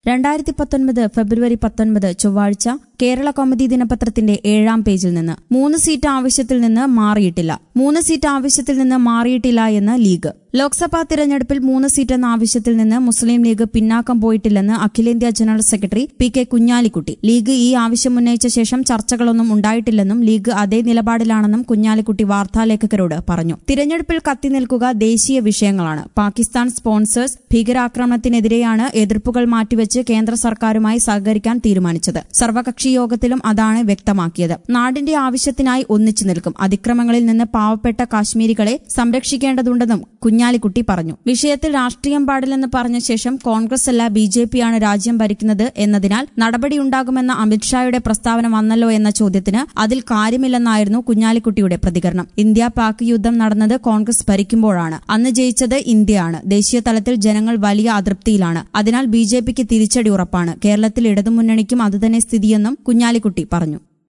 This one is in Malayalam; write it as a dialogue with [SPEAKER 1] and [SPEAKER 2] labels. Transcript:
[SPEAKER 1] രണ്ടായിരത്തി പത്തൊൻപത് ഫെബ്രുവരി പത്തൊൻപത് ചൊവ്വാഴ്ച കേരള കൗമുദി ദിനപത്രത്തിന്റെ ഏഴാം പേജിൽ നിന്ന് മൂന്ന് സീറ്റ് ആവശ്യത്തിൽ നിന്ന് മാറിയിട്ടില്ല മൂന്ന് സീറ്റ് ആവശ്യത്തിൽ നിന്ന് മാറിയിട്ടില്ല എന്ന് ലീഗ് ലോക്സഭാ തിരഞ്ഞെടുപ്പിൽ മൂന്ന് സീറ്റ് എന്ന ആവശ്യത്തിൽ നിന്ന് മുസ്ലിം ലീഗ് പിന്നാക്കം പോയിട്ടില്ലെന്ന് അഖിലേന്ത്യാ general secretary P K Kunhalikutty league ഈ ആവശ്യം ഉന്നയിച്ച ശേഷം ചർച്ചകളൊന്നും ഉണ്ടായിട്ടില്ലെന്നും ലീഗ് അതേ നിലപാടിലാണെന്നും കുഞ്ഞാലിക്കുട്ടി വാർത്താലേഖകരോട് പറഞ്ഞു തിരഞ്ഞെടുപ്പിൽ കത്തി നിൽക്കുക ദേശീയ വിഷയങ്ങളാണ് പാകിസ്ഥാൻ സ്പോൺസേഴ്സ് ഭീകരാക്രമണത്തിനെതിരെയാണ് എതിർപ്പുകൾ മാറ്റിവെച്ച് കേന്ദ്ര സർക്കാരുമായി സഹകരിക്കാൻ തീരുമാനിച്ചത് സർവകക്ഷി യോഗത്തിലും അതാണ് വ്യക്തമാക്കിയത് നാടിന്റെ ആവശ്യത്തിനായി ഒന്നിച്ചു നിൽക്കും അതിക്രമങ്ങളിൽ നിന്ന് പാവപ്പെട്ട കാശ്മീരികളെ സംരക്ഷിക്കേണ്ടതുണ്ടെന്നും കുഞ്ഞാലിക്കുട്ടി പറഞ്ഞു വിഷയത്തിൽ രാഷ്ട്രീയം പാടില്ലെന്ന് പറഞ്ഞ ശേഷം കോൺഗ്രസ് അല്ല ബി ജെ പിയാണ് രാജ്യം ഭരിക്കുന്നത് എന്നതിനാൽ നടപടിയുണ്ടാകുമെന്ന അമിത്ഷായുടെ പ്രസ്താവന വന്നല്ലോ എന്ന ചോദ്യത്തിന് അതിൽ കാര്യമില്ലെന്നായിരുന്നു കുഞ്ഞാലിക്കുട്ടിയുടെ പ്രതികരണം ഇന്ത്യ പാക് യുദ്ധം നടന്നത് കോൺഗ്രസ് ഭരിക്കുമ്പോഴാണ് അന്ന് ജയിച്ചത് ഇന്ത്യയാണ് ദേശീയ തലത്തിൽ ജനങ്ങൾ വലിയ അതൃപ്തിയിലാണ് അതിനാൽ ബി ജെ പിക്ക് തിരിച്ചടി ഉറപ്പാണ് കേരളത്തിൽ ഇടതുമുന്നണിക്കും അതുതന്നെ സ്ഥിതിയെന്നും കുഞ്ഞാലിക്കുട്ടി പറഞ്ഞു